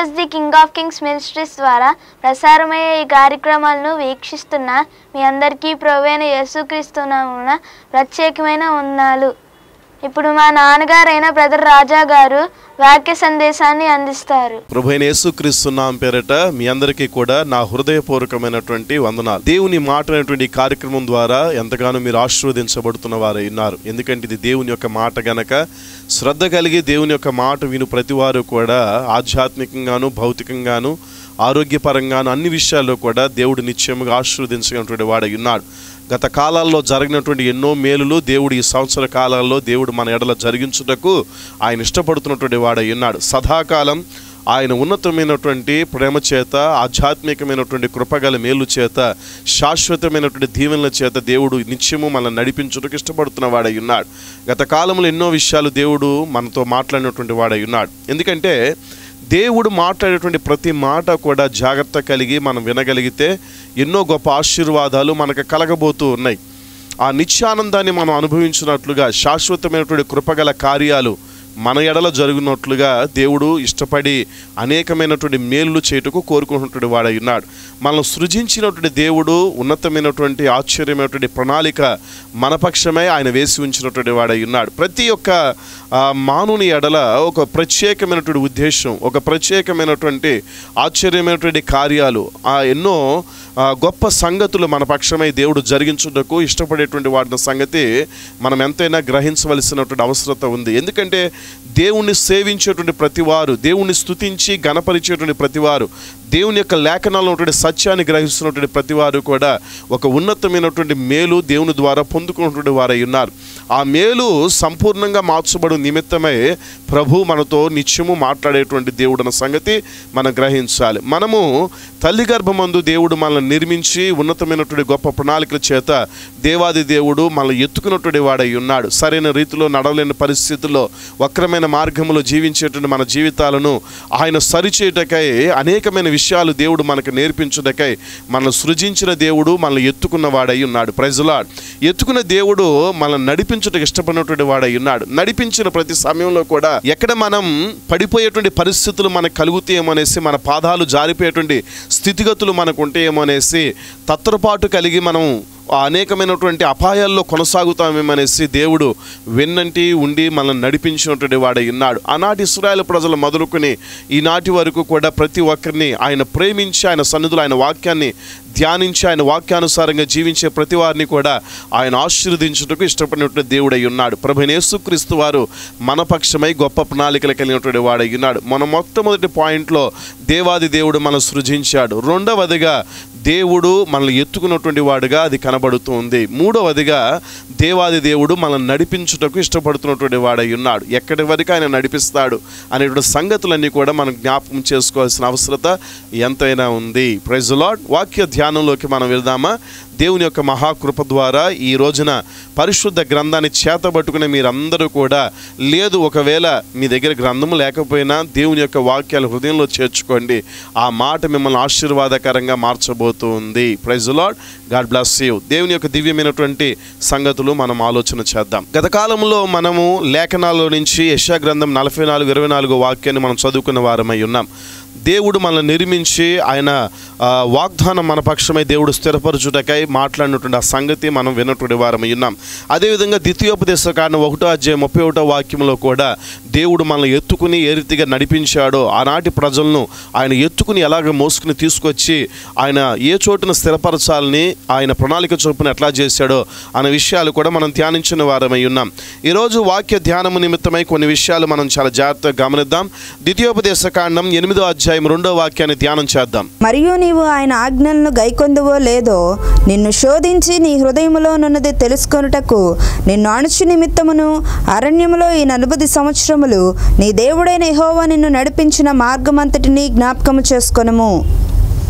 Jesus the King of Kings Ministries ద్వారా ప్రసారమయ్యే ఈ కార్యక్రమాలను వీక్షిస్తున్న మీ అందరికీ ప్రవైన యేసుక్రీస్తునామున ప్రత్యేకమైన వందనాలు ఇప్పుడు మా నాన్నగారైన బ్రదర్ రాజా గారు వాక్య సందేశాన్ని అందిస్తారు ప్రభు అయిన యేసుక్రీస్తు నామం పేరట మీ అందరికీ కూడా నా హృదయపూర్వకమైనటువంటి వందనాలు దేవుని మాట అనేటువంటి ఈ కార్యక్రమం ద్వారా ఎంతగానో మీరు ఆశీర్వదించబడుతున్న వారై ఉన్నారు ఎందుకంటే ఇది దేవుని యొక్క మాట గనక శ్రద్ధ కలిగి దేవుని యొక్క మాట విను ప్రతి వారు కూడా ఆధ్యాత్మికంగాను భౌతికంగాను ఆరోగ్యపరంగాను అన్ని విషయాల్లో కూడా దేవుడు నిత్యముగా ఆశీర్వదించినటువంటి వాడై ఉన్నాడు గత కాలాల్లో జరిగినటువంటి ఎన్నో మేలులు దేవుడు ఈ సంవత్సర కాలాల్లో దేవుడు మన ఎడల జరిగించుటకు ఆయన ఇష్టపడుతున్నటువంటి వాడై ఉన్నాడు సదాకాలం ఆయన ఉన్నతమైనటువంటి ప్రేమ చేత ఆధ్యాత్మికమైనటువంటి కృపగల మేలు చేత శాశ్వతమైనటువంటి దీవెనల చేత దేవుడు నిత్యము మనల్ని నడిపించుటకు ఇష్టపడుతున్న వాడై ఉన్నాడు గత కాలంలో ఎన్నో విషయాలు దేవుడు మనతో మాట్లాడినటువంటి వాడై ఉన్నాడు ఎందుకంటే దేవుడు మాట్లాడేటువంటి ప్రతి మాట కూడా జాగ్రత్త కలిగి మనం వినగలిగితే ఎన్నో గొప్ప ఆశీర్వాదాలు మనకు కలగబోతూ ఉన్నాయి ఆ నిత్యానందాన్ని మనం అనుభవించినట్లుగా శాశ్వతమైనటువంటి కృపగల కార్యాలు మన ఎడల జరుగునట్లుగా దేవుడు ఇష్టపడి అనేకమైనటువంటి మేలులు చేయుటకు కోరుకుంటున్నటువంటి వాడై ఉన్నాడు మనల్ని సృజించినటువంటి దేవుడు ఉన్నతమైనటువంటి ఆశ్చర్యమైనటువంటి ప్రణాళిక మన పక్షమే ఆయన వేసి ఉంచినటువంటి వాడై ఉన్నాడు ప్రతి ఒక్క ఆ, మానవుని ఎడల ఒక ప్రత్యేకమైనటువంటి ఉద్దేశం ఒక ప్రత్యేకమైనటువంటి ఆశ్చర్యమైనటువంటి కార్యాలు ఆ ఎన్నో ఆ, గొప్ప సంగతులు మన పక్షమై దేవుడు జరిగించుటకు ఇష్టపడేటువంటి వాడిన సంగతి మనం ఎంతైనా గ్రహించవలసినటువంటి అవసరత ఉంది ఎందుకంటే దేవుణ్ణి సేవించేటువంటి ప్రతివారు దేవుణ్ణి స్తుతించి గణపరిచేటువంటి ప్రతివారు దేవుని యొక్క లేఖనాల్లో ఉన్నటువంటి సత్యాన్ని గ్రహిస్తున్నటువంటి ప్రతివారు కూడా ఒక ఉన్నతమైనటువంటి మేలు దేవుని ద్వారా పొందుకున్నటువంటి వారై ఉన్నారు ఆ మేలు సంపూర్ణంగా మార్చబడు నిమిత్తమై ప్రభు మనతో నిత్యము మాట్లాడేటువంటి దేవుడు అన్న సంగతి మనం గ్రహించాలి మనము తల్లి గర్భమందు దేవుడు మనల్ని నిర్మించి ఉన్నతమైనటువంటి గొప్ప ప్రణాళికల చేత దేవాది దేవుడు మనల్ని ఎత్తుకున్నటువంటి వాడై ఉన్నాడు సరైన రీతిలో నడవలేని పరిస్థితుల్లో వక్రమైన మార్గంలో జీవించేటువంటి మన జీవితాలను ఆయన సరిచేయటకై అనేకమైన విషయాలు దేవుడు మనకు నేర్పించుటకై మనల్ని సృజించిన దేవుడు మనల్ని ఎత్తుకున్న వాడై ఉన్నాడు ప్రజలాడ్ ఎత్తుకున్న దేవుడు మనల్ని నడిపించుటకు ఇష్టపడినటువంటి వాడై ఉన్నాడు నడిపించిన ప్రతి సమయంలో కూడా ఎక్కడ మనం పడిపోయేటువంటి పరిస్థితులు మనకు కలుగుతాయేమో అనేసి మన పాదాలు జారిపోయేటువంటి స్థితిగతులు మనకు ఉంటాయేమో అనేసి తత్రపాటు కలిగి మనం ఆ అనేకమైనటువంటి అపాయాల్లో కొనసాగుతామేమనేసి దేవుడు వెన్నంటి ఉండి మనల్ని నడిపించినటువంటి వాడై ఉన్నాడు ఆనాటి ఇస్రాయేల్ ప్రజలు మొదలుకొని ఈనాటి వరకు కూడా ప్రతి ఒక్కరిని ఆయన ప్రేమించి ఆయన సన్నిధులు ఆయన వాక్యాన్ని ధ్యానించి ఆయన వాక్యానుసారంగా జీవించే ప్రతి వారిని కూడా ఆయన ఆశీర్వదించుటకు ఇష్టపడినటువంటి దేవుడై ఉన్నాడు ప్రభు యేసుక్రీస్తు వారు మన పక్షమై గొప్ప ప్రణాళికలు కలిగినటువంటి వాడై ఉన్నాడు మన మొట్టమొదటి పాయింట్లో దేవాది దేవుడు మనం సృజించాడు రెండవదిగా దేవుడు మనల్ని ఎత్తుకున్నటువంటి వాడుగా అది కనబడుతుంది మూడవదిగా దేవాది దేవుడు మనల్ని నడిపించుటకు ఇష్టపడుతున్నటువంటి వాడై ఉన్నాడు ఎక్కడి వరకు ఆయన నడిపిస్తాడు అనేటువంటి సంగతులన్నీ కూడా మనం జ్ఞాపకం చేసుకోవాల్సిన అవసరత ఎంతైనా ఉంది ప్రైజ్ లాడ్ వాక్య ధ్యానంలోకి మనం వెళ్దామా దేవుని యొక్క మహాకృప ద్వారా ఈ రోజున పరిశుద్ధ గ్రంథాన్ని చేతబట్టుకునే మీరందరూ కూడా లేదు ఒకవేళ మీ దగ్గర గ్రంథము లేకపోయినా దేవుని యొక్క వాక్యాలు హృదయంలో చేర్చుకోండి ఆ మాట మిమ్మల్ని ఆశీర్వాదకరంగా మార్చబోతుంది praise Lord God bless you దేవుని యొక్క దివ్యమైనటువంటి సంగతులు మనం ఆలోచన చేద్దాం గత కాలంలో మనము లేఖనాల్లో నుంచి యశా గ్రంథం నలభై నాలుగు ఇరవై నాలుగు వాక్యాన్ని మనం చదువుకున్న వారమై ఉన్నాం దేవుడు మనల్ని నిర్మించి ఆయన ఆ, వాగ్దానం మన పక్షమై దేవుడు స్థిరపరచుటకై మాట్లాడినటువంటి ఆ సంగతి మనం విన్నటువంటి వారమై ఉన్నాం అదేవిధంగా ద్వితీయోపదేశ కారణం ఒకటో అధ్యాయం ముప్పై ఒకటో వాక్యంలో కూడా దేవుడు మనల్ని ఎత్తుకుని ఏ రీతిగా నడిపించాడో ఆనాటి ప్రజలను ఆయన ఎత్తుకుని ఎలాగ మోసుకుని తీసుకొచ్చి ఆయన ఏ చోటున స్థిరపరచాలని ఆయన ప్రణాళిక చొప్పున ఎట్లా చేశాడో అనే విషయాలు కూడా మనం ధ్యానించిన వారమై ఉన్నాం ఈరోజు వాక్య ధ్యానము నిమిత్తమై కొన్ని విషయాలు మనం చాలా జాగ్రత్తగా గమనిద్దాం ద్వితీయోపదేశ కాండం ఎనిమిదో అధ్యాయం రెండో వాక్యాన్ని ధ్యానం చేద్దాం మరియు నీవు ఆయన ఆజ్ఞలను గైకొందువో లేదో నిన్ను శోధించి నీ హృదయములోనున్నది తెలుసుకొనుటకు నిన్ను అణుచు నిమిత్తమును అరణ్యములో ఈ నలభై సంవత్సరములు నీ దేవుడైన యెహోవా నిన్ను నడిపించిన మార్గమంతటిని జ్ఞాపకము చేసుకొనుము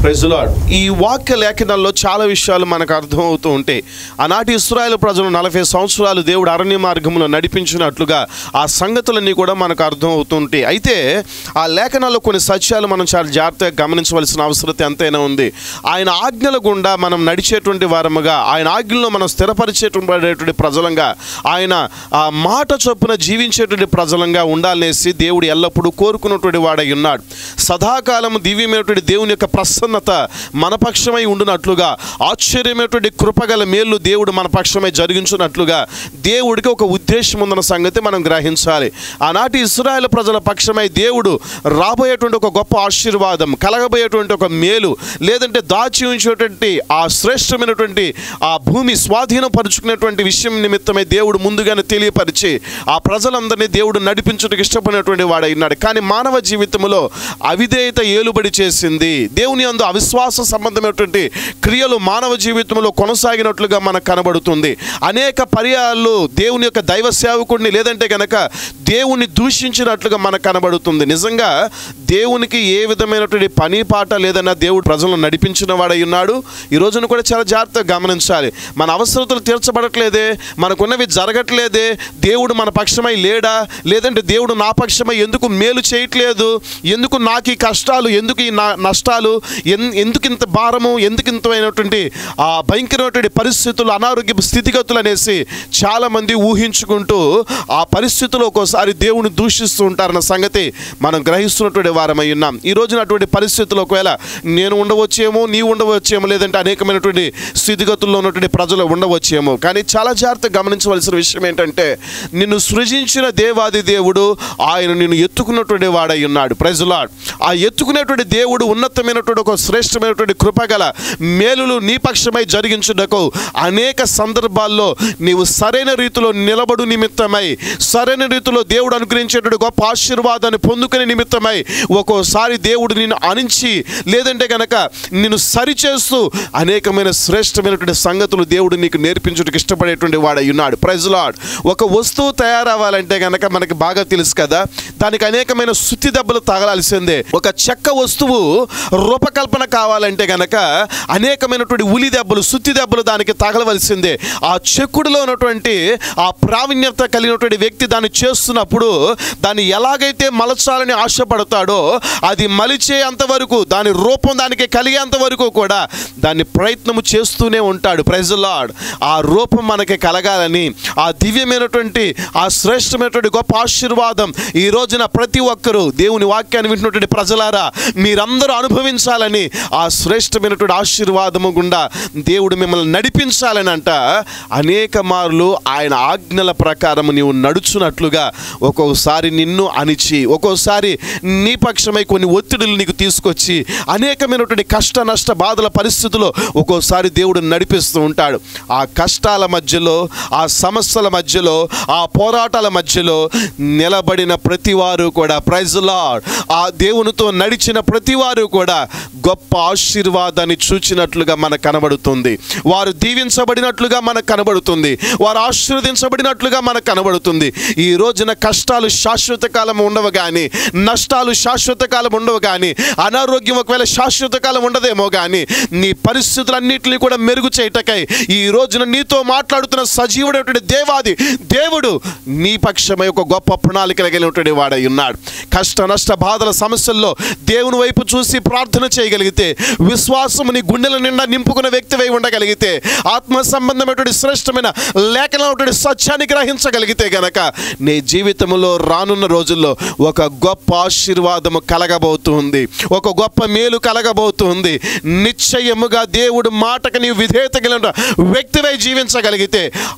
ప్రైజ్ లార్డ్ ఈ వాక్య లేఖనాల్లో చాలా విషయాలు మనకు అర్థమవుతూ ఉంటాయి ఆనాటి ఇస్రాయేల్ ప్రజలు నలభై సంవత్సరాలు దేవుడు అరణ్య మార్గంలో నడిపించినట్లుగా ఆ సంగతులన్నీ కూడా మనకు అర్థమవుతూ ఉంటాయి అయితే ఆ లేఖనాల్లో కొన్ని సత్యాలు మనం చాలా జాగ్రత్తగా గమనించవలసిన అవసరం ఎంతైనా ఉంది ఆయన ఆజ్ఞల గుండా మనం నడిచేటువంటి వారముగా ఆయన ఆజ్ఞలో మనం స్థిరపరిచేటువంటి ప్రజలంగా ఆయన ఆ మాట చొప్పున జీవించేటువంటి ప్రజలంగా ఉండాలనేసి దేవుడు ఎల్లప్పుడూ కోరుకున్నటువంటి వాడై ఉన్నాడు సదాకాలం దివ్యమైనటువంటి దేవుని యొక్క ప్రసన్నత మన పక్షమై ఉండునట్లుగా ఆశ్చర్యమైనటువంటి కృపగల మేలు దేవుడు మన పక్షమై జరిగించున్నట్లుగా దేవుడికి ఒక ఉద్దేశం ఉందన్న సంగతి మనం గ్రహించాలి ఆనాటి ఇస్రాయేల్ ప్రజల పక్షమై దేవుడు రాబోయేటువంటి ఒక గొప్ప ఆశీర్వాదం కలగబోయేటువంటి ఒక మేలు లేదంటే దాచి ఉంచేటువంటి ఆ శ్రేష్టమైనటువంటి ఆ భూమి స్వాధీనపరుచుకునేటువంటి విషయం నిమిత్తమై దేవుడు ముందుగానే తెలియపరిచి ఆ ప్రజలందరినీ దేవుడు నడిపించుటకు ఇష్టపడినటువంటి వాడై ఉన్నాడు కానీ మానవ జీవితంలో అవిధేయత ఏలుబడి చేసింది దేవుని అందు అవిశ్వాస సంబంధమైనటువంటి క్రియలు మానవ జీవితంలో కొనసాగినట్లుగా మనకు కనబడుతుంది అనేక పర్యాలు దేవుని యొక్క దైవ సేవకుడిని లేదంటే గనక దేవుని దూషించినట్లుగా మనకు కనబడుతుంది నిజంగా దేవునికి ఏ విధమైనటువంటి పని పాట లేదన్న దేవుడు ప్రజలను నడిపించిన వాడై ఉన్నాడు ఈ రోజున కూడా చాలా జాగ్రత్తగా గమనించాలి మన అవసరతలు తీర్చబడట్లేదే మనకున్నవి జరగట్లేదే దేవుడు మన పక్షమై లేడా లేదంటే దేవుడు నా పక్షమై ఎందుకు మేలు చేయట్లేదు ఎందుకు నాకు ఈ కష్టాలు ఎందుకు ఈ నా నష్టాలు ఎన్ ఎందుకు ఇంత భారము ఎందుకు ఇంతమైనటువంటి ఆ భయంకరమైనటువంటి పరిస్థితులు అనారోగ్య స్థితిగతులు అనేసి చాలామంది ఊహించుకుంటూ ఆ పరిస్థితుల్లో ఒక్కోసారి దేవుని దూషిస్తూ ఉంటారన్న సంగతి మనం గ్రహిస్తున్నటువంటి వారమై ఉన్నాం ఈ రోజున అటువంటి పరిస్థితుల్లో ఒకవేళ నేను ఉండవచ్చేమో నీవు ఉండవచ్చేమో లేదంటే అనేకమైనటువంటి స్థితిగతుల్లో ఉన్నటువంటి ప్రజలు ఉండవచ్చేమో కానీ చాలా జాగ్రత్తగా గమనించవలసిన విషయం ఏంటంటే నిన్ను సృజించిన దేవాది దేవుడు ఆయన నిన్ను ఎత్తుకున్నటువంటి వాడై ఉన్నాడు ప్రజలాడ్ ఆ ఎత్తుకునేటువంటి దేవుడు ఉన్నతమైనటువంటి ఒక శ్రేష్టమైనటువంటి కృపగల మేలులు నీ పక్షమై జరిగించుటకు అనేక సందర్భాల్లో నీవు సరైన రీతిలో నిలబడు నిమిత్తమై సరైన రీతిలో దేవుడు అనుగ్రహించేటువంటి గొప్ప ఆశీర్వాదాన్ని పొందుకునే నిమిత్తమై ఒక్కోసారి దేవుడు నిన్ను అణించి లేదంటే గనక నిన్ను సరిచేస్తూ అనేకమైన శ్రేష్టమైనటువంటి సంగతులు దేవుడు నీకు నేర్పించుటకు ఇష్టపడేటువంటి వాడై ఉన్నాడు ప్రైజ్ లాడ్ ఒక వస్తువు తయారవ్వాలంటే గనక మనకి బాగా తెలుసు కదా దానికి అనేకమైన సుత్తి దెబ్బలు తగలాల్సిందే ఒక చెక్క వస్తువు రూపకల్పన కావాలంటే గనక అనేకమైనటువంటి ఉలి దెబ్బలు సుత్తి దెబ్బలు దానికి తగలవలసిందే ఆ చెక్కుడులో ఉన్నటువంటి ఆ ప్రావీణ్యత కలిగినటువంటి వ్యక్తి దాన్ని చేస్తున్నప్పుడు దాన్ని ఎలాగైతే మలచాలని ఆశపడతాడో అది మలిచే అంతవరకు దాని రూపం దానికి కలిగేంత వరకు కూడా దాన్ని ప్రయత్నము చేస్తూనే ఉంటాడు ప్రైజ్ లాడ్ ఆ రూపం మనకి కలగాలని ఆ దివ్యమైనటువంటి ఆ శ్రేష్టమైనటువంటి గొప్ప ఆశీర్వాదం ఈ రోజున ప్రతి ఒక్కరూ దేవుని వాక్యాన్ని వింటున్నటువంటి ప్రజలారా మీరందరూ అనుభవించాలని ఆ శ్రేష్టమైనటువంటి ఆశీర్వాదము గుండా దేవుడు మిమ్మల్ని నడిపించాలని అంట అనేక మార్లు ఆయన ఆజ్ఞల ప్రకారం నీవు నడుచున్నట్లుగా ఒక్కొక్కసారి నిన్ను అణిచి ఒక్కోసారి నీ పక్షమై కొన్ని ఒత్తిడులు నీకు తీసుకొచ్చి అనేకమైనటువంటి కష్ట నష్ట బాధల పరిస్థితుల్లో ఒక్కోసారి దేవుడు నడిపిస్తూ ఉంటాడు ఆ కష్టాల మధ్యలో ఆ సమస్యల మధ్యలో ఆ పోరాటాల మధ్యలో నిలబడిన ప్రతివారు కూడా ప్రైజ్ లార్డ్ ఆ దేవునితో నడిచిన ప్రతివారు కూడా గొప్ప ఆశీర్వాదాన్ని చూచినట్లుగా మనకు కనబడుతుంది వారు దీవించబడినట్లుగా మనకు కనబడుతుంది వారు ఆశీర్వదించబడినట్లుగా మనకు కనబడుతుంది ఈ రోజున కష్టాలు శాశ్వత కాలం ఉండవు కానీ నష్టాలు శాశ్వత కాలం ఉండవు కానీ అనారోగ్యం ఒకవేళ శాశ్వత కాలం ఉండదేమో కానీ నీ పరిస్థితులన్నింటినీ కూడా మెరుగు చేయటకై ఈ రోజున నీతో మాట్లాడుతున్న సజీవుడైనటువంటి దేవాది దేవుడు నీ పక్షమై ఒక గొప్ప ప్రణాళిక కలిగినటువంటి వాడై ఉన్నాడు కష్ట నష్ట బాధల సమస్యల్లో దేవుని వైపు చూసి ప్రార్థన చేయగలిగితే విశ్వాసము నీ గుండెల నిండా నింపుకున్న వ్యక్తివై ఉండగలిగితే ఆత్మ సంబంధమైనటువంటి శ్రేష్టమైన లేఖనమైనటువంటి సత్యాన్ని గ్రహించగలిగితే గనక నీ జీవితంలో రానున్న రోజుల్లో ఒక గొప్ప ఆశీర్వాదము కలగబోతుంది ఒక గొప్ప మేలు కలగబోతుంది నిశ్చయముగా దేవుడు మాటకు నీవు విధేయత కలిగిన వ్యక్తివై జీవించగలిగితే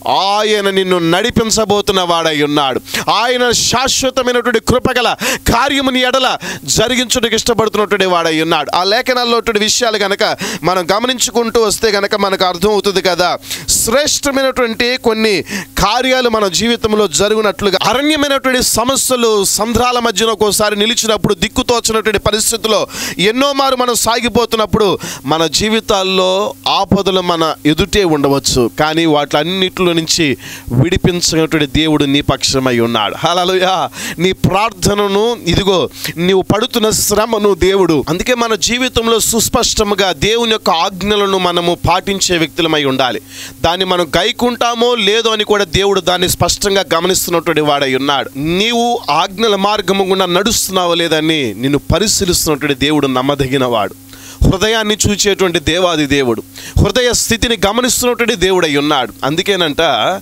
ఆయన నిన్ను నడిపించబోతున్న వాడై ఉన్నాడు ఆయన శాశ్వతమైనటువంటి కృపగల కార్యముని ఎడల జరిగించుటకు ఇష్టపడుతున్నటువంటి వాడై ఉన్నాడు ఆ లేఖనాల్లో ఉన్నటువంటి విషయాలు గనక మనం గమనించుకుంటూ వస్తే గనక మనకు అర్థమవుతుంది కదా శ్రేష్టమైనటువంటి కొన్ని కార్యాలు మన జీవితంలో జరుగునట్లుగా అరణ్యమైనటువంటి సమస్యలు సంద్రాల మధ్యన ఒక్కోసారి నిలిచినప్పుడు దిక్కుతోచినటువంటి పరిస్థితుల్లో ఎన్నో మారు మనం సాగిపోతున్నప్పుడు మన జీవితాల్లో ఆపదలు మన ఎదుటే ఉండవచ్చు కానీ వాటిలన్నిటిలో నుంచి విడిపించినటువంటి దేవుడు నీ పక్షమై ఉన్నాడు హలలుయా నీ ప్రార్థనను ఇదిగో నీవు పడుతున్న శ్రమను దేవుడు అందుకే మన జీవితం జీవితంలో సుస్పష్టముగా దేవుని యొక్క ఆజ్ఞలను మనము పాటించే వ్యక్తులమై ఉండాలి దాన్ని మనం గైకుంటామో లేదో అని కూడా దేవుడు దాన్ని స్పష్టంగా గమనిస్తున్నటువంటి వాడై ఉన్నాడు నీవు ఆజ్ఞల మార్గము గుండా నడుస్తున్నావో లేదని నిన్ను పరిశీలిస్తున్నటువంటి దేవుడు నమ్మదగిన వాడు హృదయాన్ని చూచేటువంటి దేవాది దేవుడు హృదయ స్థితిని గమనిస్తున్నటువంటి దేవుడై ఉన్నాడు అందుకేనంట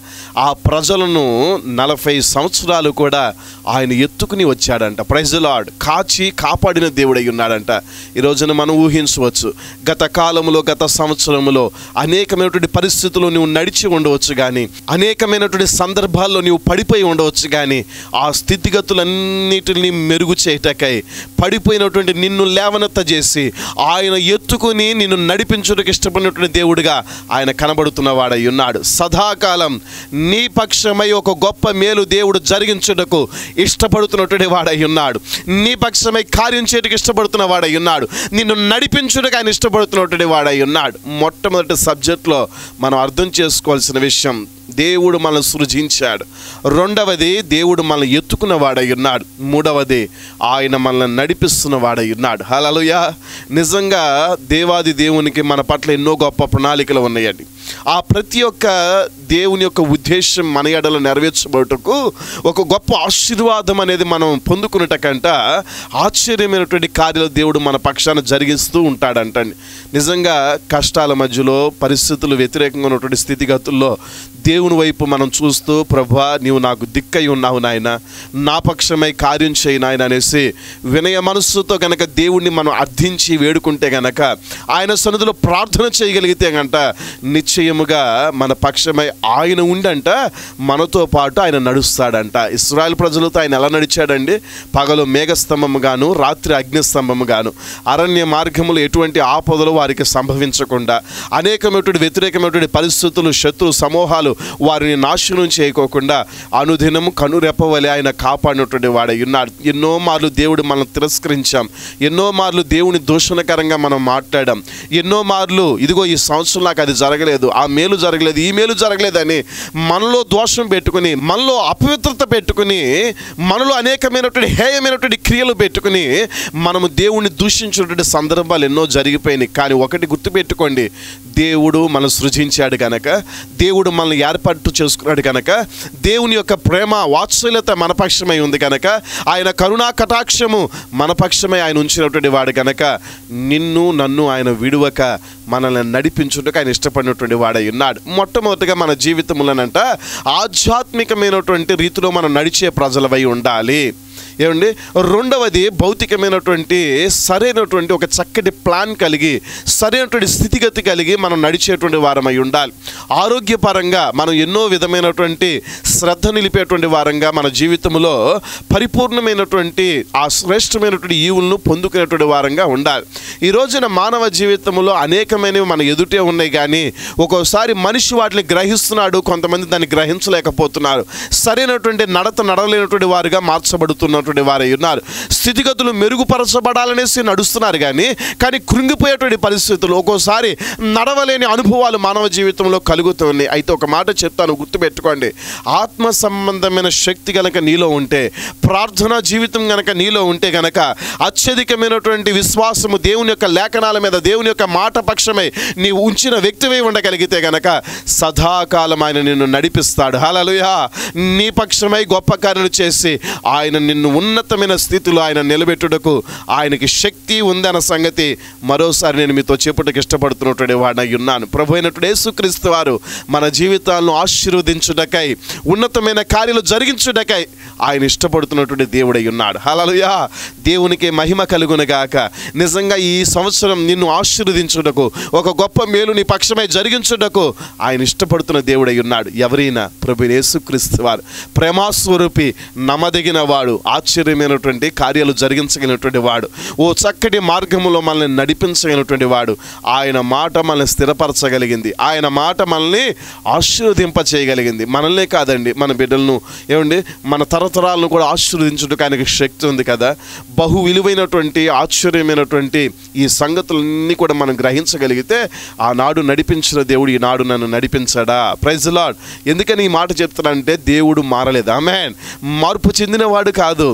ఆ ప్రజలను నలభై సంవత్సరాలు కూడా ఆయన ఎత్తుకుని వచ్చాడంట ప్రైజలాడ్ కాచి కాపాడిన దేవుడై ఉన్నాడంట ఈ రోజున మనం ఊహించవచ్చు గత కాలంలో గత సంవత్సరంలో అనేకమైనటువంటి పరిస్థితుల్లో నువ్వు నడిచి ఉండవచ్చు కానీ అనేకమైనటువంటి సందర్భాల్లో నీవు పడిపోయి ఉండవచ్చు కానీ ఆ స్థితిగతులన్నిటిని మెరుగు చేయటకై పడిపోయినటువంటి నిన్ను లేవనెత్త చేసి ఆయన ఎత్తుకుని నిన్ను నడిపించుటకు ఇష్టపడినటువంటి దేవుడిగా ఆయన కనబడుతున్న వాడై ఉన్నాడు సదాకాలం నీ పక్షమై ఒక గొప్ప మేలు దేవుడు జరిగించుటకు ఇష్టపడుతున్నటువంటి వాడై ఉన్నాడు నీ పక్షమై కార్యం చేయటకు ఇష్టపడుతున్న వాడై ఉన్నాడు నిన్ను నడిపించుటకు ఆయన ఇష్టపడుతున్నటువంటి వాడై ఉన్నాడు మొట్టమొదటి సబ్జెక్ట్లో మనం అర్థం చేసుకోవాల్సిన విషయం దేవుడు మనల్ని సృజించాడు రెండవది దేవుడు మనల్ని ఎత్తుకున్న వాడై ఉన్నాడు మూడవది ఆయన మనల్ని నడిపిస్తున్న వాడై ఉన్నాడు హలలుయా నిజంగా దేవాది దేవునికి మన పట్ల ఎన్నో గొప్ప ప్రణాళికలు ఉన్నాయండి ఆ ప్రతి ఒక్క దేవుని యొక్క ఉద్దేశం మన ఎడలో నెరవేర్చబడుటకు ఒక గొప్ప ఆశీర్వాదం అనేది మనం పొందుకున్నటకంట ఆశ్చర్యమైనటువంటి కార్యాలు దేవుడు మన పక్షాన జరిగిస్తూ ఉంటాడంటండి నిజంగా కష్టాల మధ్యలో పరిస్థితులు వ్యతిరేకంగా ఉన్నటువంటి స్థితిగతుల్లో దేవుని వైపు మనం చూస్తూ ప్రభా నీవు నాకు దిక్కై ఉన్నావు నాయన నా పక్షమై కార్యం చేయి నాయన అనేసి వినయ మనస్సుతో గనక దేవుణ్ణి మనం అర్థించి వేడుకుంటే గనక ఆయన సన్నిధిలో ప్రార్థన చేయగలిగితే గంట నిశ్చయముగా మన పక్షమై ఆయన ఉండంట మనతో పాటు ఆయన నడుస్తాడంట ఇస్రాయల్ ప్రజలతో ఆయన ఎలా నడిచాడండి పగలు మేఘస్తంభము గాను రాత్రి అగ్నిస్తంభము గాను అరణ్య మార్గములు ఎటువంటి ఆపదలు వారికి సంభవించకుండా అనేకమైనటువంటి వ్యతిరేకమైనటువంటి పరిస్థితులు శత్రు సమూహాలు వారిని నాశనం చేయకోకుండా అనుదినము కనురెప్పవలే ఆయన కాపాడినటువంటి వాడై ఉన్నాడు ఎన్నో మార్లు దేవుడు మనం తిరస్కరించాం ఎన్నో మార్లు దేవుని దూషణకరంగా మనం మాట్లాడాం ఎన్నో మార్లు ఇదిగో ఈ సంవత్సరం నాకు అది జరగలేదు ఆ మేలు జరగలేదు ఈ మేలు జరగలేదని మనలో దోషం పెట్టుకుని మనలో అపవిత్రత పెట్టుకుని మనలో అనేకమైనటువంటి హేయమైనటువంటి క్రియలు పెట్టుకుని మనము దేవుణ్ణి దూషించినటువంటి సందర్భాలు ఎన్నో జరిగిపోయినాయి కానీ ఒకటి గుర్తుపెట్టుకోండి దేవుడు మనం సృజించాడు కనుక దేవుడు మనల్ని ఏర్పాటు చేసుకున్నాడు కనుక దేవుని యొక్క ప్రేమ వాత్సల్యత మన పక్షమై ఉంది కనుక ఆయన కరుణా కటాక్షము మన పక్షమై ఆయన ఉంచినటువంటి వాడు కనుక నిన్ను నన్ను ఆయన విడువక మనల్ని నడిపించుటకు ఆయన ఇష్టపడినటువంటి వాడై ఉన్నాడు మొట్టమొదటిగా మన జీవితంలోనంట ఆధ్యాత్మికమైనటువంటి రీతిలో మనం నడిచే ప్రజలవై ఉండాలి ఏమండి రెండవది భౌతికమైనటువంటి సరైనటువంటి ఒక చక్కటి ప్లాన్ కలిగి సరైనటువంటి స్థితిగతి కలిగి మనం నడిచేటువంటి వారమై ఉండాలి ఆరోగ్యపరంగా మనం ఎన్నో విధమైనటువంటి శ్రద్ధ నిలిపేటువంటి వారంగా మన జీవితంలో పరిపూర్ణమైనటువంటి ఆ శ్రేష్టమైనటువంటి ఈవులను పొందుకునేటువంటి వారంగా ఉండాలి ఈ రోజున మానవ జీవితంలో అనేకమైనవి మన ఎదుటే ఉన్నాయి కానీ ఒక్కోసారి మనిషి వాటిని గ్రహిస్తున్నాడు కొంతమంది దాన్ని గ్రహించలేకపోతున్నారు సరైనటువంటి నడత నడవలేనటువంటి వారుగా మార్చబడుతున్నటువంటి వారై ఉన్నారు స్థితిగతులు మెరుగుపరచబడాలనేసి నడుస్తున్నారు కానీ కానీ కృంగిపోయేటువంటి పరిస్థితులు ఒక్కోసారి నడవలేని అనుభవాలు మానవ జీవితంలో కలుగుతున్నాయి అయితే ఒక మాట చెప్తాను గుర్తుపెట్టుకోండి ఆత్మ సంబంధమైన శక్తి గనక నీలో ఉంటే ప్రార్థనా జీవితం గనక నీలో ఉంటే గనక అత్యధికమైనటువంటి విశ్వాసము దేవుని యొక్క లేఖనాల మీద దేవుని యొక్క మాట పక్షమై నీవు ఉంచిన వ్యక్తివై ఉండగలిగితే గనక సదాకాలం ఆయన నిన్ను నడిపిస్తాడు హలలుయా నీ పక్షమై గొప్ప కార్యాలు చేసి ఆయన నిన్ను ఉన్నతమైన స్థితిలో ఆయన నిలబెట్టుటకు ఆయనకి శక్తి ఉందన్న సంగతి మరోసారి నేను మీతో చెప్పుటకు ఇష్టపడుతున్నటువంటి వాడై ఉన్నాను ప్రభు అయినటువంటి యేసుక్రీస్తు వారు మన జీవితాలను ఆశీర్వదించుటకై ఉన్నతమైన కార్యాలు జరిగించుటకై ఆయన ఇష్టపడుతున్నటువంటి దేవుడై ఉన్నాడు హలలుయా దేవునికి మహిమ కలుగునగాక నిజంగా ఈ సంవత్సరం నిన్ను ఆశీర్వదించుటకు ఒక గొప్ప మేలు నీ పక్షమై జరిగించుటకు ఆయన ఇష్టపడుతున్న దేవుడై ఉన్నాడు ఎవరైనా ప్రభు యేసుక్రీస్తు వారు ప్రేమాస్వరూపి నమ్మదగిన వాడు ఆశ్చర్యమైనటువంటి కార్యాలు జరిగించగలిగినటువంటి వాడు ఓ చక్కటి మార్గములో మనల్ని నడిపించగలిగినటువంటి వాడు ఆయన మాట మనల్ని స్థిరపరచగలిగింది ఆయన మాట మనల్ని ఆశీర్వదింప చేయగలిగింది మనల్నే కాదండి మన బిడ్డలను ఏమండి మన తరతరాలను కూడా ఆశీర్వదించుటకు ఆయనకి శక్తి ఉంది కదా బహు విలువైనటువంటి ఆశ్చర్యమైనటువంటి ఈ సంగతులన్నీ కూడా మనం గ్రహించగలిగితే ఆనాడు నడిపించిన దేవుడు ఈనాడు నన్ను నడిపించాడా ప్రైజ్ లాడ్ ఎందుకని ఈ మాట చెప్తానంటే దేవుడు మారలేదు ఆమెన్ మార్పు చెందినవాడు కాదు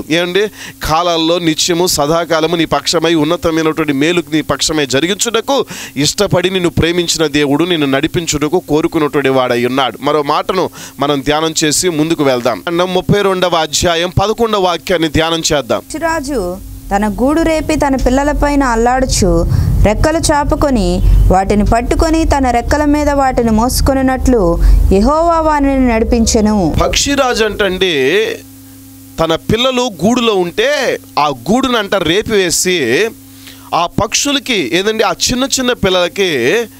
ఏమండి కాలాల్లో నిత్యము సదాకాలము నీ పక్షమై ఉన్నతమైనటువంటి మేలు నీ పక్షమై జరిగించుటకు ఇష్టపడి నిన్ను ప్రేమించిన దేవుడు నిన్ను నడిపించుటకు కోరుకున్నటువంటి వాడై ఉన్నాడు మరో మాటను మనం ధ్యానం చేసి ముందుకు వెళ్దాం ముప్పై రెండవ అధ్యాయం పదకొండవ వాక్యాన్ని ధ్యానం చేద్దాం పక్షిరాజు తన గూడు రేపి తన పిల్లలపైన అల్లాడుచు రెక్కలు చాపుకొని వాటిని పట్టుకొని తన రెక్కల మీద వాటిని మోసుకొనినట్లు యెహోవా వారిని నడిపించెను పక్షిరాజు అంటండి తన పిల్లలు గూడులో ఉంటే ఆ గూడునంట రేపివేసి ఆ పక్షులకి ఏదండి ఆ చిన్న చిన్న పిల్లలకి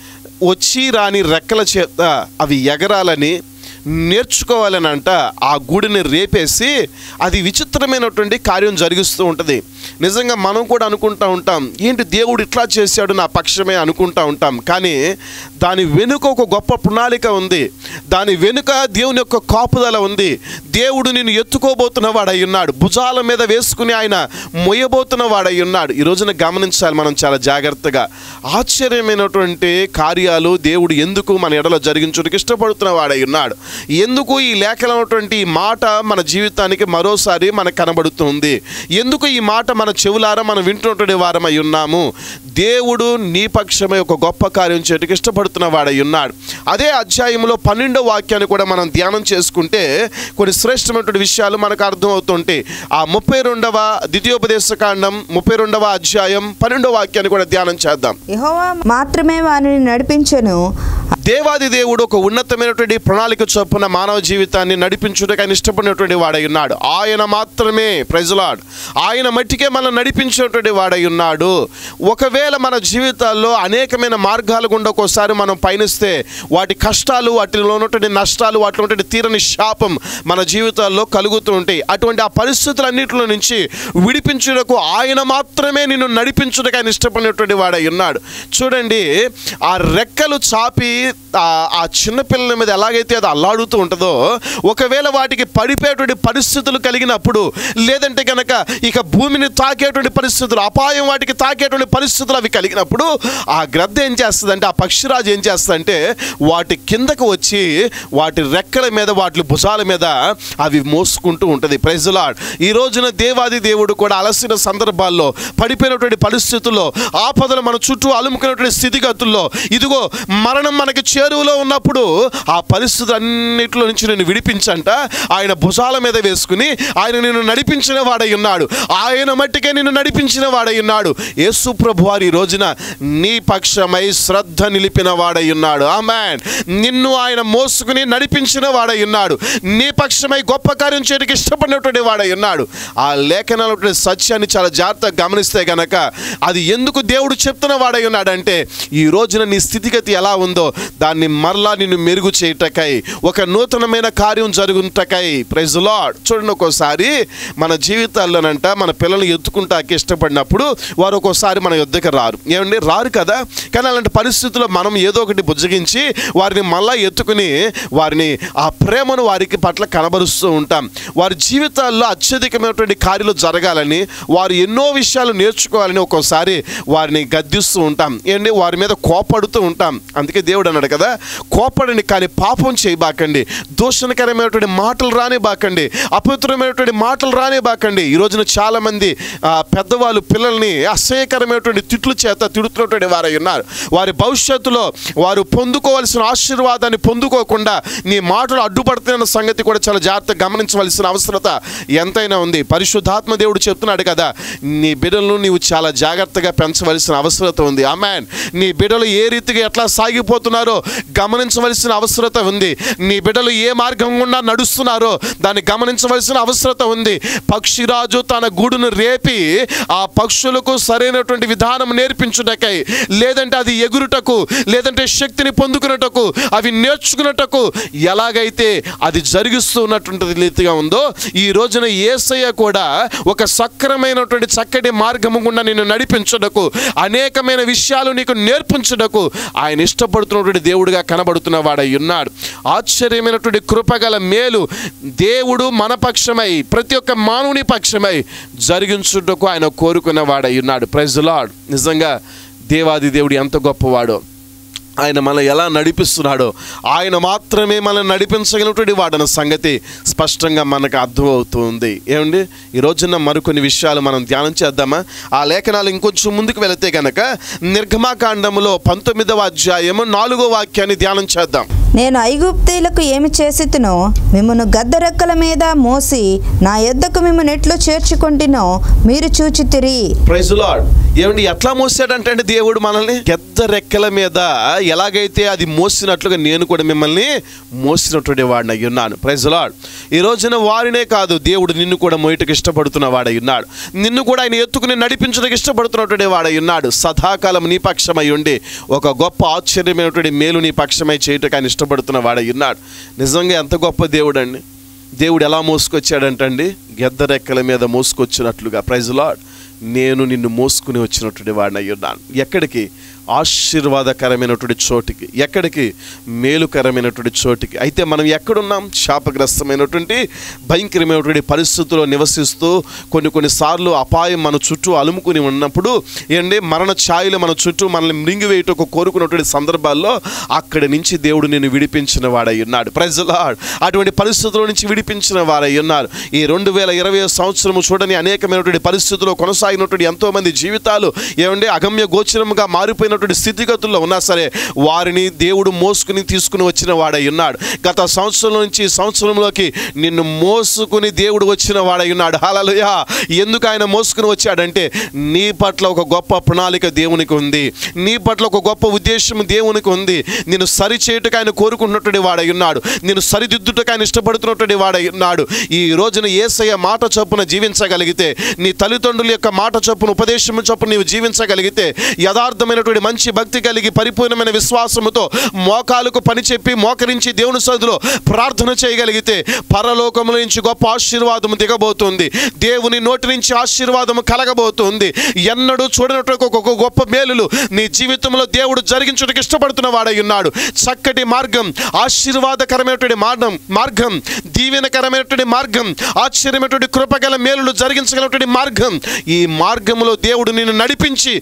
వచ్చి రాని రెక్కల చేత అవి ఎగరాలని నేర్చుకోవాలని అంట ఆ గూడిని రేపేసి అది విచిత్రమైనటువంటి కార్యం జరిగిస్తూ ఉంటుంది నిజంగా మనం కూడా అనుకుంటా ఉంటాం ఏంటి దేవుడు ఇట్లా చేశాడు నా పక్షమే అనుకుంటా ఉంటాం కానీ దాని వెనుక ఒక గొప్ప ప్రణాళిక ఉంది దాని వెనుక దేవుని యొక్క కాపుదల ఉంది దేవుడు నిన్ను ఎత్తుకోబోతున్న వాడై ఉన్నాడు భుజాల మీద వేసుకుని ఆయన మొయ్యబోతున్న వాడై ఉన్నాడు ఈ రోజున గమనించాలి మనం చాలా జాగ్రత్తగా ఆశ్చర్యమైనటువంటి కార్యాలు దేవుడు ఎందుకు మన ఎడలో జరిగించడానికి ఇష్టపడుతున్న వాడై ఉన్నాడు ఎందుకు ఈ లేఖనటువంటి ఈ మాట మన జీవితానికి మరోసారి మనకు కనబడుతుంది ఎందుకు ఈ మాట మన చెవులారా మనం వింటున్నటువంటి వారమై ఉన్నాము దేవుడు నీ పక్షమై ఒక గొప్ప కార్యం చేయడానికి ఇష్టపడుతున్న వాడై ఉన్నాడు అదే అధ్యాయంలో పన్నెండో వాక్యాన్ని కూడా మనం ధ్యానం చేసుకుంటే కొన్ని శ్రేష్టమైనటువంటి విషయాలు మనకు అర్థమవుతుంటాయి ఆ ముప్పై రెండవ ద్వితీయోపదేశ కాండం ముప్పై రెండవ అధ్యాయం పన్నెండవ వాక్యాన్ని కూడా ధ్యానం చేద్దాం యెహోవా మాత్రమే వారిని నడిపించెను దేవాది దేవుడు ఒక ఉన్నతమైనటువంటి ప్రణాళిక చొప్పున మానవ జీవితాన్ని నడిపించుటకు ఆయన ఇష్టపడినటువంటి వాడై ఉన్నాడు ఆయన మాత్రమే ప్రజలాడ్ ఆయన మట్టికే మనం నడిపించేటువంటి వాడై ఉన్నాడు ఒకవేళ మన జీవితాల్లో అనేకమైన మార్గాల గుండా ఒక్కోసారి మనం పయనిస్తే వాటి కష్టాలు వాటిలో ఉన్నటువంటి నష్టాలు వాటిలో ఉన్నటువంటి తీరని శాపం మన జీవితాల్లో కలుగుతూ ఉంటాయి అటువంటి ఆ పరిస్థితులన్నింటిలో నుంచి విడిపించుటకు ఆయన మాత్రమే నిన్ను నడిపించుటకు ఆయన ఇష్టపడినటువంటి వాడై ఉన్నాడు చూడండి ఆ రెక్కలు చాపి ఆ ఆ చిన్నపిల్లల మీద ఎలాగైతే అది అల్లాడుతూ ఉంటుందో ఒకవేళ వాటికి పడిపోయేటువంటి పరిస్థితులు కలిగినప్పుడు లేదంటే కనుక ఇక భూమిని తాకేటువంటి పరిస్థితులు అపాయం వాటికి తాకేటువంటి పరిస్థితులు అవి కలిగినప్పుడు ఆ గ్రద్ద ఏం చేస్తుందంటే ఆ పక్షిరాజు ఏం చేస్తుందంటే వాటి కిందకు వచ్చి వాటి రెక్కల మీద వాటి భుజాల మీద అవి మోసుకుంటూ ఉంటుంది ప్రైజులాడ్ ఈ రోజున దేవాది దేవుడు కూడా అలసిన సందర్భాల్లో పడిపోయినటువంటి పరిస్థితుల్లో ఆపదలు మన చుట్టూ అలుముకున్నటువంటి స్థితిగతుల్లో ఇదిగో మరణం మనకి చేరువలో ఉన్నప్పుడు ఆ పరిస్థితులు అన్నిటిలో నుంచి నేను విడిపించంట ఆయన భుజాల మీద వేసుకుని ఆయన నిన్ను నడిపించిన వాడై ఉన్నాడు ఆయన మట్టికే నిన్ను నడిపించిన వాడై ఉన్నాడు యేసు ప్రభు వారి ఈ రోజున నీ పక్షమై శ్రద్ధ నిలిపిన వాడై ఉన్నాడు ఆమెన్ నిన్ను ఆయన మోసుకుని నడిపించిన వాడై ఉన్నాడు నీ పక్షమై గొప్ప కార్యం చేయడానికి ఇష్టపడినటువంటి వాడై ఉన్నాడు ఆ లేఖనాలు సత్యాన్ని చాలా జాగ్రత్తగా గమనిస్తే గనక అది ఎందుకు దేవుడు చెప్తున్న వాడై ఉన్నాడంటే ఈ రోజున నీ స్థితిగతి ఎలా ఉందో దాన్ని మరలా నిన్ను మెరుగు చేయటకై ఒక నూతనమైన కార్యం జరుగుటకై ప్రైజ్ లాడ్ చూడండి ఒక్కోసారి మన జీవితాల్లోనంట మన పిల్లల్ని ఎత్తుకుంటాకి ఇష్టపడినప్పుడు వారు ఒక్కోసారి మన యుద్ధకి రారు ఏమండి రారు కదా కానీ అలాంటి పరిస్థితుల్లో మనం ఏదో ఒకటి బుజ్జగించి వారిని మళ్ళా ఎత్తుకుని వారిని ఆ ప్రేమను వారికి పట్ల కనబరుస్తూ ఉంటాం వారి జీవితాల్లో అత్యధికమైనటువంటి కార్యాలు జరగాలని వారు ఎన్నో విషయాలు నేర్చుకోవాలని ఒక్కోసారి వారిని గద్దిస్తూ ఉంటాం ఏంటి వారి మీద కోపడుతూ ఉంటాం అందుకే దేవుడు అన్నాడు కదా కోపడండి కానీ పాపం చేయబాకండి దూషణకరమైనటువంటి మాటలు రానే బాకండి అపవిత్రమైనటువంటి మాటలు రానే బాకండి ఈ రోజున చాలా మంది ఆ, పెద్దవాళ్ళు పిల్లల్ని అసహ్యకరమైనటువంటి తిట్లు చేత తిడుతున్నటువంటి వారై ఉన్నారు వారి భవిష్యత్తులో వారు పొందుకోవాల్సిన ఆశీర్వాదాన్ని పొందుకోకుండా నీ మాటలు అడ్డుపడుతున్న సంగతి కూడా చాలా జాగ్రత్తగా గమనించవలసిన అవసరత ఎంతైనా ఉంది పరిశుద్ధాత్మ దేవుడు చెప్తున్నాడు కదా నీ బిడ్డలను నీవు చాలా జాగ్రత్తగా పెంచవలసిన అవసరత ఉంది అమ్మాన్ నీ బిడ్డలు ఏ రీతిగా ఎట్లా సాగిపోతున్నారో గమనించవలసిన అవసరత ఉంది నీ బిడ్డలు ఏ మార్గం గుండా నడుస్తున్నారో దాన్ని గమనించవలసిన అవసరత ఉంది పక్షిరాజు తన గూడును రేపి ఆ పక్షులకు సరైనటువంటి విధానం నేర్పించుటకై లేదంటే అది ఎగురుటకు లేదంటే శక్తిని పొందుకున్నటకు అవి నేర్చుకున్నటకు ఎలాగైతే అది జరిగిస్తున్నటువంటి రీతిగా ఉందో ఈ రోజున ఏసయ్య కూడా ఒక సక్రమైనటువంటి చక్కటి మార్గము గుండా నిన్ను నడిపించుటకు అనేకమైన విషయాలు నీకు నేర్పించుటకు ఆయన ఇష్టపడుతున్నటువంటి దేవుడిగా కనబడుతున్న వాడై ఉన్నాడు ఆశ్చర్యమైనటువంటి కృపగల మేలు దేవుడు మన పక్షమై ప్రతి ఒక్క మానవుని పక్షమై జరిగించుటకు ఆయన కోరుకున్న వాడై ఉన్నాడు ప్రైజ్ లాడ్ నిజంగా దేవాది దేవుడు ఎంత గొప్పవాడో ఆయన మనల్ని ఎలా నడిపిస్తున్నాడో ఆయన మాత్రమే మనల్ని నడిపించగలిగినటువంటి వాడన్న సంగతి స్పష్టంగా మనకు అర్థమవుతుంది ఏమండి ఈ రోజున మరికొన్ని విషయాలు మనం ధ్యానం చేద్దామా ఆ లేఖనాలు ఇంకొంచెం ముందుకు వెళితే గనక నిర్గమాకాండములో పంతొమ్మిదవ అధ్యాయము నాలుగో వాక్యాన్ని ధ్యానం చేద్దాం నేను ఐగుప్తీలకు ఏమి చేసితునో మిమ్మను గద్దరెక్కల మీద మోసి నా యొద్దకు మిమ్మల్ని ఎట్లు చేర్చుకుంటునో మీరు చూచితిరి ప్రైజ్ లార్డ్ ఏమండి ఎట్లా మోసాడంటే అండి దేవుడు మనల్ని పెద్ద రెక్కల మీద ఎలాగైతే అది మోసినట్లుగా నేను కూడా మిమ్మల్ని మోసినటువంటి వాడిని అయి ఉన్నాను ప్రైజ్ లార్డ్ ఈ రోజున వారినే కాదు దేవుడు నిన్ను కూడా మోయటకు ఇష్టపడుతున్న వాడై ఉన్నాడు నిన్ను కూడా ఆయన ఎత్తుకుని నడిపించడానికి ఇష్టపడుతున్నటువంటి వాడై ఉన్నాడు సదాకాలం నీ పక్షమై ఉండి ఒక గొప్ప ఆశ్చర్యమైనటువంటి మేలు నీ పక్షమై చేయటకు ఆయన ఇష్టపడుతున్న వాడై ఉన్నాడు నిజంగా ఎంత గొప్ప దేవుడు అండి దేవుడు ఎలా మోసుకొచ్చాడంటండి గెద్ద రెక్కల మీద మోసుకొచ్చినట్లుగా ప్రైజ్ లార్డ్ నేను నిన్ను మోసుకుని వచ్చినటువంటి వాడిని అయి ఉన్నాను ఎక్కడికి ఆశీర్వాదకరమైనటువంటి చోటికి ఎక్కడికి మేలుకరమైనటువంటి చోటికి అయితే మనం ఎక్కడున్నాం శాపగ్రస్తమైనటువంటి భయంకరమైనటువంటి పరిస్థితుల్లో నివసిస్తూ కొన్ని కొన్నిసార్లు అపాయం మన చుట్టూ అలుముకుని ఉన్నప్పుడు ఏంటి మరణ ఛాయలు మన చుట్టూ మనల్ని మృంగివేయటకు కోరుకున్నటువంటి సందర్భాల్లో అక్కడి నుంచి దేవుడు నేను విడిపించిన వాడై ఉన్నాడు ప్రజల అటువంటి పరిస్థితుల నుంచి విడిపించిన వారై ఉన్నారు ఈ రెండు వేల ఇరవై సంవత్సరము చూడని అనేకమైనటువంటి పరిస్థితుల్లో కొనసాగినటువంటి ఎంతో మంది జీవితాలు ఏమంటే అగమ్య గోచరముగా మారిపోయినటువంటి స్థితిగతుల్లో ఉన్నా సరే వారిని దేవుడు మోసుకుని తీసుకుని వచ్చిన వాడై ఉన్నాడు గత సంవత్సరం నుంచి ఈ సంవత్సరంలోకి నిన్ను మోసుకుని దేవుడు వచ్చిన వాడై ఉన్నాడు హలలుయా ఎందుకు ఆయన మోసుకుని వచ్చాడంటే నీ పట్ల ఒక గొప్ప ప్రణాళిక దేవునికి ఉంది నీ పట్ల ఒక గొప్ప ఉద్దేశం దేవునికి ఉంది నేను సరి చేయుటకు ఆయన కోరుకుంటున్నటువంటి వాడై ఉన్నాడు నేను సరిదిద్దుటకు ఆయన ఇష్టపడుతున్నటువంటి వాడై ఉన్నాడు ఈ రోజున ఏసయ్య మాట చొప్పున జీవించగలిగితే నీ తల్లిదండ్రుల యొక్క మాట చొప్పున ఉపదేశం చొప్పున నీవు జీవించగలిగితే యథార్థమైనటువంటి మంచి భక్తి కలిగి పరిపూర్ణమైన విశ్వాసముతో మోకాలకు పని చెప్పి మోకరించి దేవుని సదులో ప్రార్థన చేయగలిగితే పరలోకముల నుంచి గొప్ప ఆశీర్వాదము దిగబోతుంది దేవుని నోటి నుంచి ఆశీర్వాదము కలగబోతుంది ఎన్నడూ చూడనటువంటి ఒక గొప్ప మేలులు నీ జీవితంలో దేవుడు జరిగించడానికి ఇష్టపడుతున్న వాడై ఉన్నాడు చక్కటి మార్గం ఆశీర్వాదకరమైనటువంటి మార్గం మార్గం దీవెనకరమైనటువంటి మార్గం ఆశ్చర్యమైనటువంటి కృపగల మేలులు జరిగించగలటువంటి మార్గం ఈ మార్గంలో దేవుడు నిన్ను నడిపించి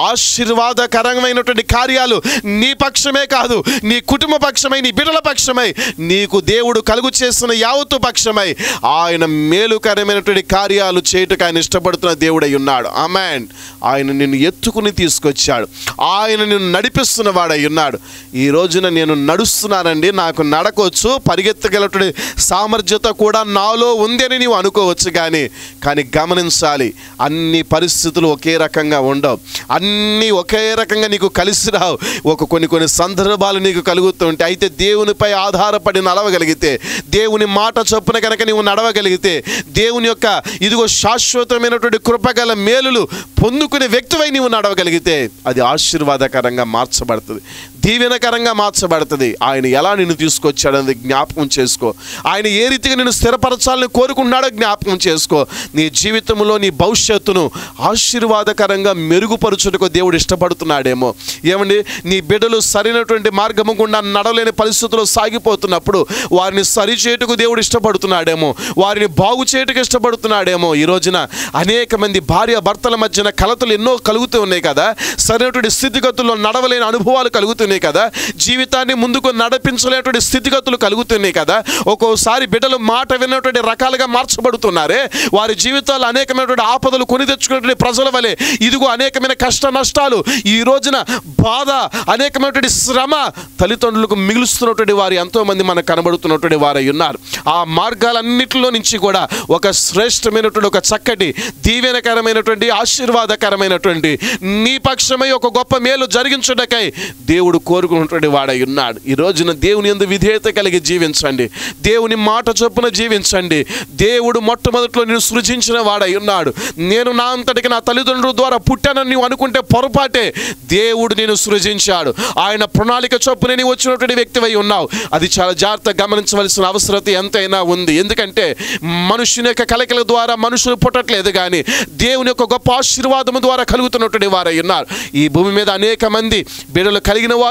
ఆశీర్వాదకరమైనటువంటి కార్యాలు నీ పక్షమే కాదు నీ కుటుంబ పక్షమై నీ బిడ్డల పక్షమై నీకు దేవుడు కలుగు చేసిన యావత్తు పక్షమై ఆయన మేలుకరమైనటువంటి కార్యాలు చేయటకు ఆయన ఇష్టపడుతున్న దేవుడై ఉన్నాడు ఆమెన్ ఆయన నిన్ను ఎత్తుకుని తీసుకొచ్చాడు ఆయన నిన్ను నడిపిస్తున్న వాడై ఉన్నాడు ఈ రోజున నేను నడుస్తున్నానండి నాకు నడకొచ్చు పరిగెత్తగలటువంటి సామర్థ్యత కూడా నాలో ఉంది అని నీవు అనుకోవచ్చు కానీ కానీ గమనించాలి అన్ని పరిస్థితులు ఒకే రకంగా ఉండవు అన్నీ ఒకే రకంగా నీకు కలిసి రావు ఒక కొన్ని కొన్ని సందర్భాలు నీకు కలుగుతుంటాయి అయితే దేవునిపై ఆధారపడి నడవగలిగితే దేవుని మాట చొప్పున కనుక నీవు నడవగలిగితే దేవుని యొక్క ఇదిగో శాశ్వతమైనటువంటి కృపగల మేలులు పొందుకునే వ్యక్తివై నీవు నడవగలిగితే అది ఆశీర్వాదకరంగా మార్చబడుతుంది దీవెనకరంగా మార్చబడుతుంది ఆయన ఎలా నిన్ను తీసుకొచ్చాడన్నది జ్ఞాపకం చేసుకో ఆయన ఏ రీతిగా నిన్ను స్థిరపరచాలని కోరుకున్నాడో జ్ఞాపకం చేసుకో నీ జీవితంలో నీ భవిష్యత్తును ఆశీర్వాదకరంగా మెరుగుపరుచుటకు దేవుడు ఇష్టపడుతున్నాడేమో ఏమండి నీ బిడ్డలు సరైనటువంటి మార్గము గుండా నడవలేని పరిస్థితుల్లో సాగిపోతున్నప్పుడు వారిని సరిచేయటకు దేవుడు ఇష్టపడుతున్నాడేమో వారిని బాగు చేయటకు ఇష్టపడుతున్నాడేమో ఈ రోజున అనేక మంది భార్య భర్తల మధ్యన కలతలు ఎన్నో కలుగుతూ ఉన్నాయి కదా సరైనటువంటి స్థితిగతుల్లో నడవలేని అనుభవాలు కలుగుతున్నాయి కదా జీవితాన్ని ముందుకు నడిపించలేనటువంటి స్థితిగతులు కలుగుతున్నాయి కదా ఒక్కోసారి బిడ్డలు మాట విన్నటువంటి రకాలుగా మార్చబడుతున్నారే వారి జీవితాల్లో అనేకమైనటువంటి ఆపదలు కొని తెచ్చుకున్నటువంటి ప్రజల వలె ఇదిగో అనేకమైన కష్ట నష్టాలు ఈ రోజున బాధ అనేకమైనటువంటి శ్రమ తల్లిదండ్రులకు మిగులుస్తున్నటువంటి వారు ఎంతోమంది మనకు కనబడుతున్నటువంటి వారై ఉన్నారు ఆ మార్గాలన్నిటిలో నుంచి కూడా ఒక శ్రేష్టమైనటువంటి ఒక చక్కటి దీవెనకరమైనటువంటి ఆశీర్వాదకరమైనటువంటి నీ పక్షమై ఒక గొప్ప మేలు జరిగించుటకై దేవుడు కోరుకున్నటువంటి వాడై ఉన్నాడు ఈ రోజున దేవుని ఎందు విధేయత కలిగి జీవించండి దేవుని మాట చొప్పున జీవించండి దేవుడు మొట్టమొదట్లో నేను సృజించిన వాడై ఉన్నాడు నేను నా అంతటికి నా తల్లిదండ్రుల ద్వారా పుట్టానని నీవు అనుకుంటే పొరపాటే దేవుడు నేను సృజించాడు ఆయన ప్రణాళిక చొప్పున నీవు వచ్చినటువంటి వ్యక్తివై ఉన్నావు అది చాలా జాగ్రత్తగా గమనించవలసిన అవసరత ఎంతైనా ఉంది ఎందుకంటే మనుషుని యొక్క కలకల ద్వారా మనుషులు పుట్టట్లేదు కానీ దేవుని యొక్క గొప్ప ఆశీర్వాదము ద్వారా కలుగుతున్నటువంటి వారై ఉన్నారు ఈ భూమి మీద అనేక మంది బిడ్డలు కలిగిన వారు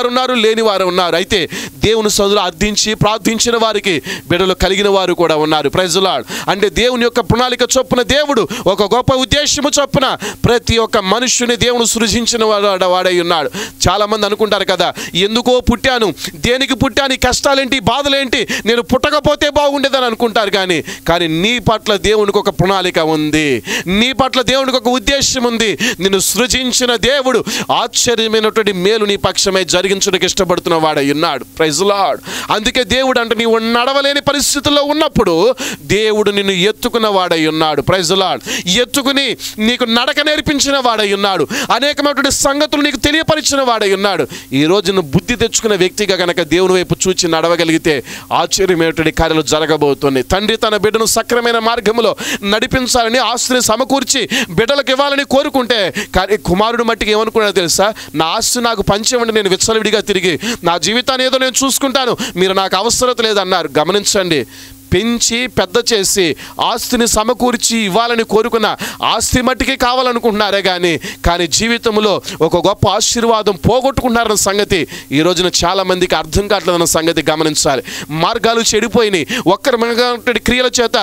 ఉన్నవారు ఉన్నారు లేని వారు ఉన్నారు అయితే దేవుని సదులు అర్థించి ప్రార్థించిన వారికి బిడ్డలు కలిగిన వారు కూడా ఉన్నారు ప్రజలాడ్ అంటే దేవుని యొక్క ప్రణాళిక చొప్పున దేవుడు ఒక గొప్ప ఉద్దేశము చొప్పున ప్రతి ఒక్క మనుష్యుని దేవుడు సృజించిన వాడు వాడై ఉన్నాడు చాలామంది అనుకుంటారు కదా ఎందుకో పుట్టాను దేనికి పుట్టాను ఈ కష్టాలేంటి ఈ బాధలేంటి నేను పుట్టకపోతే బాగుండేదని అనుకుంటారు కానీ కానీ నీ పట్ల దేవునికి ఒక ప్రణాళిక ఉంది నీ పట్ల దేవునికి ఒక ఉద్దేశం ఉంది నిన్ను సృజించిన దేవుడు ఆశ్చర్యమైనటువంటి మేలు నీ పక్షమే జరిగించడానికి ఇష్టపడుతున్న వాడై ఉన్నాడు ప్రైజ్ లాడ్ అందుకే దేవుడు అంటే నీవు నడవలేని పరిస్థితుల్లో ఉన్నప్పుడు దేవుడు నిన్ను ఎత్తుకున్న వాడై ఉన్నాడు ప్రైజ్ లాడ్ ఎత్తుకుని నీకు నడక నేర్పించిన వాడై ఉన్నాడు అనేకమైనటువంటి సంగతులు నీకు తెలియపరిచిన వాడై ఉన్నాడు ఈ రోజు నువ్వు బుద్ధి తెచ్చుకున్న వ్యక్తిగా గనక దేవుని వైపు చూచి నడవగలిగితే ఆశ్చర్యమైనటువంటి కార్యాలు జరగబోతున్నాయి తండ్రి తన బిడ్డను సక్రమైన మార్గంలో నడిపించాలని ఆస్తిని సమకూర్చి బిడ్డలకు ఇవ్వాలని కోరుకుంటే కానీ కుమారుడు మట్టికి ఏమనుకున్నాడో తెలుసా నా ఆస్తి నాకు పంచేవండి నేను విచ్చలవిడిగా తిరిగి నా జీవితాన్ని ఏదో నేను చూసుకుంటాను మీరు నాకు అవసరం లేదన్నారు గమనించండి పెంచి పెద్ద చేసి ఆస్తిని సమకూర్చి ఇవ్వాలని కోరుకున్న ఆస్తి మట్టికి కావాలనుకుంటున్నారే కానీ కానీ జీవితంలో ఒక గొప్ప ఆశీర్వాదం పోగొట్టుకుంటున్నారన్న సంగతి ఈ రోజున చాలా మందికి అర్థం కావట్లేదన్న సంగతి గమనించాలి మార్గాలు చెడిపోయినాయి ఒక్కరి క్రియల చేత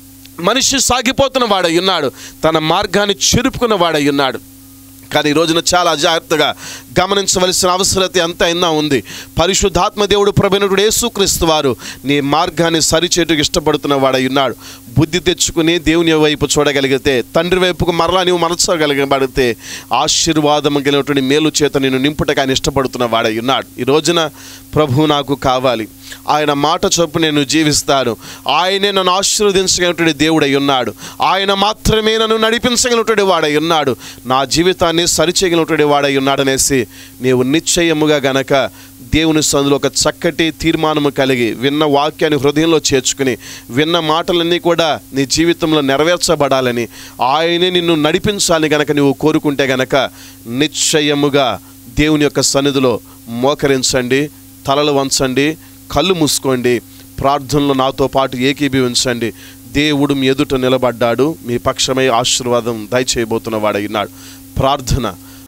మనిషి సాగిపోతున్న వాడై ఉన్నాడు తన మార్గాన్ని చెరుపుకున్న వాడై ఉన్నాడు కానీ ఈ రోజున చాలా జాగ్రత్తగా గమనించవలసిన అవసరత ఎంత అయినా ఉంది పరిశుద్ధాత్మ దేవుడు ప్రభునటుడు యేసుక్రీస్తు వారు నీ మార్గాన్ని సరిచేటుకు ఇష్టపడుతున్న వాడై ఉన్నాడు బుద్ధి తెచ్చుకుని దేవుని వైపు చూడగలిగితే తండ్రి వైపుకు మరలా నీవు మనసగలిగబడితే ఆశీర్వాదం కలిగినటువంటి మేలు చేత నేను నింపుటకు ఆయన ఇష్టపడుతున్న వాడై ఉన్నాడు ఈ రోజున ప్రభు నాకు కావాలి ఆయన మాట చొప్పు నేను జీవిస్తాను ఆయనే నన్ను ఆశీర్వదించగలిగినటువంటి దేవుడై ఉన్నాడు ఆయన మాత్రమే నన్ను నడిపించగలిగినటువంటి వాడై ఉన్నాడు నా జీవితాన్ని సరిచేయగలిగినటువంటి వాడై ఉన్నాడనేసి నీవు నిశ్చయముగా గనక దేవుని సందులో ఒక చక్కటి తీర్మానము కలిగి విన్న వాక్యాన్ని హృదయంలో చేర్చుకుని విన్న మాటలన్నీ కూడా నీ జీవితంలో నెరవేర్చబడాలని ఆయనే నిన్ను నడిపించాలని గనక నువ్వు కోరుకుంటే గనక నిశ్చయముగా దేవుని యొక్క సన్నిధిలో మోకరించండి తలలు వంచండి కళ్ళు మూసుకోండి ప్రార్థనలో నాతో పాటు ఏకీభవించండి దేవుడు మీ ఎదుట నిలబడ్డాడు మీ పక్షమై ఆశీర్వాదం దయచేయబోతున్న వాడైనాడు ప్రార్థన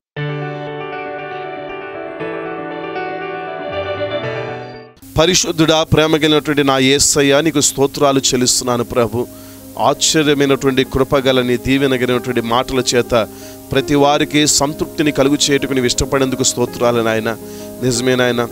పరిశుద్ధుడా ప్రేమ కలిగినటువంటి నా ఏసయ్య నీకు స్తోత్రాలు చెల్లిస్తున్నాను ప్రభు ఆశ్చర్యమైనటువంటి కృపగల నీ దీవెనగలిగినటువంటి మాటల చేత ప్రతి వారికి సంతృప్తిని కలుగు చేయటకు నీవు ఇష్టపడేందుకు స్తోత్రాలు నాయన నిజమే నాయన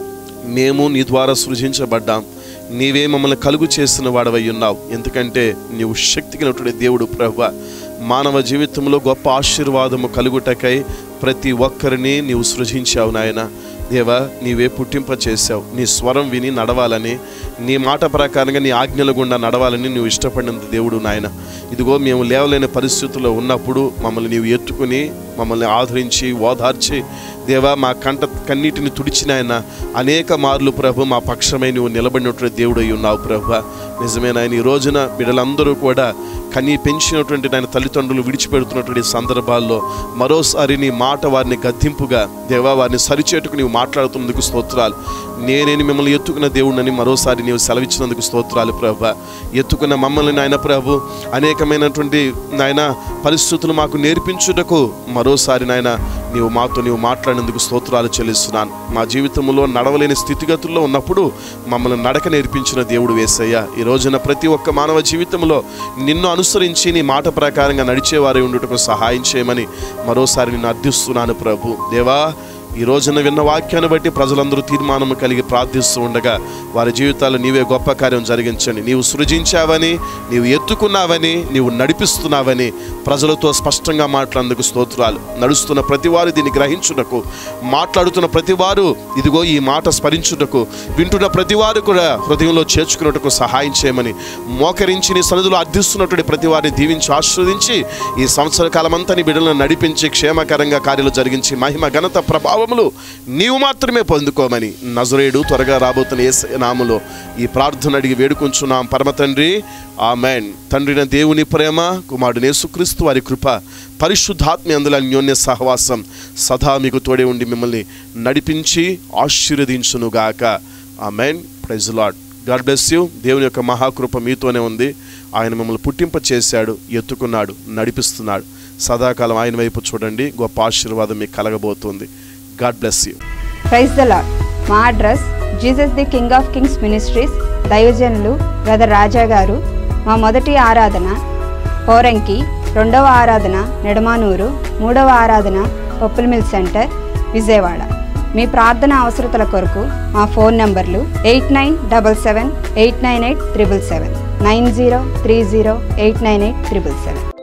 మేము నీ ద్వారా సృజించబడ్డాం నీవే మమ్మల్ని కలుగు చేసిన వాడవై ఉన్నావు ఎందుకంటే నీవు శక్తి కలిగినటువంటి దేవుడు ప్రభు మానవ జీవితంలో గొప్ప ఆశీర్వాదము కలుగుటకై ప్రతి ఒక్కరిని నీవు సృజించావు నాయన దేవా నీవే పుట్టింప చేశావు నీ స్వరం విని నడవాలని నీ మాట ప్రకారంగా నీ ఆజ్ఞల గుండా నడవాలని నువ్వు ఇష్టపడినంత దేవుడు నాయన ఇదిగో మేము లేవలేని పరిస్థితుల్లో ఉన్నప్పుడు మమ్మల్ని నీవు ఎత్తుకుని మమ్మల్ని ఆదరించి ఓదార్చి దేవా మా కంట కన్నీటిని తుడిచిన ఆయన అనేక మార్లు ప్రభు మా పక్షమై నువ్వు నిలబడినటువంటి దేవుడు అయి ఉన్నావు ప్రభు నిజమే నాయన ఈ రోజున బిడ్డలందరూ కూడా కనీ పెంచినటువంటి నాయన తల్లిదండ్రులు విడిచిపెడుతున్నటువంటి సందర్భాల్లో మరోసారి నీ మాట వారిని గద్దింపుగా దేవా వారిని సరిచేటుకు నీవు మాట్లాడుతున్నందుకు స్తోత్రాలు నేనేని మిమ్మల్ని ఎత్తుకున్న దేవుడినని మరోసారి నీవు సెలవిచ్చినందుకు స్తోత్రాలు ప్రభు ఎత్తుకున్న మమ్మల్ని నాయన ప్రభు అనేకమైనటువంటి నాయన పరిస్థితులు మాకు నేర్పించుటకు మరోసారి నాయన నీవు మాతో నీవు మాట్లాడినందుకు స్తోత్రాలు చెల్లిస్తున్నాను మా జీవితంలో నడవలేని స్థితిగతుల్లో ఉన్నప్పుడు మమ్మల్ని నడక నేర్పించిన దేవుడు వేసయ్య ఈ రోజున ప్రతి ఒక్క మానవ జీవితంలో నిన్ను అనుసరించి నీ మాట ప్రకారంగా నడిచేవారి ఉండుటకు సహాయం చేయమని మరోసారి నిన్ను అర్థిస్తున్నాను ప్రభు దేవా ఈ రోజున విన్న వాక్యాన్ని బట్టి ప్రజలందరూ తీర్మానం కలిగి ప్రార్థిస్తూ ఉండగా వారి జీవితాల్లో నీవే గొప్ప కార్యం జరిగించండి నీవు సృజించావని నీవు ఎత్తుకున్నావని నీవు నడిపిస్తున్నావని ప్రజలతో స్పష్టంగా మాట్లాడేందుకు స్తోత్రాలు నడుస్తున్న ప్రతి వారు దీన్ని గ్రహించుటకు మాట్లాడుతున్న ప్రతి వారు ఇదిగో ఈ మాట స్మరించుటకు వింటున్న ప్రతి వారు కూడా హృదయంలో చేర్చుకున్నట్టుకు సహాయం చేయమని మోకరించి నీ సన్నిధిలో అర్థిస్తున్నటువంటి ప్రతి వారిని దీవించి ఆస్వాదించి ఈ సంవత్సర కాలమంతా నీ బిడ్డలను నడిపించి క్షేమకరంగా కార్యాలు జరిగించి మహిమ ఘనత ప్రభావములు నీవు మాత్రమే పొందుకోమని నజరేడు త్వరగా రాబోతున్న ఏ నామలో ఈ ప్రార్థన అడిగి వేడుకుంటున్నాం పరమ తండ్రి ఆమెన్ తండ్రిన దేవుని ప్రేమ కుమారుడు యేసుక్రీస్తు వారి కృప పరిశుద్ధాత్మ అందుల అన్యోన్య సహవాసం సదా మీకు తోడే ఉండి మిమ్మల్ని నడిపించి ఆశీర్వదించునుగాక amen praise Lord God bless you దేవుని యొక్క మహాకృప మీతోనే ఉంది ఆయన మిమ్మల్ని పుట్టింప చేశాడు ఎత్తుకున్నాడు నడిపిస్తున్నాడు సదాకాలం ఆయన వైపు చూడండి గొప్ప ఆశీర్వాదం మీకు కలగబోతుంది God bless you praise the Lord మా address Jesus the King of Kings Ministries దైవజనులు బ్రదర్ రాజా గారు మా మొదటి ఆరాధన పోరంకి రెండవ ఆరాధన నెడమానూరు మూడవ ఆరాధన పప్పుల మిల్ సెంటర్ విజయవాడ మీ ప్రార్థన అవసరతల కొరకు మా ఫోన్ నంబర్లు eight nine double seven eight nine eight triple seven nine zero three zero eight nine eight triple seven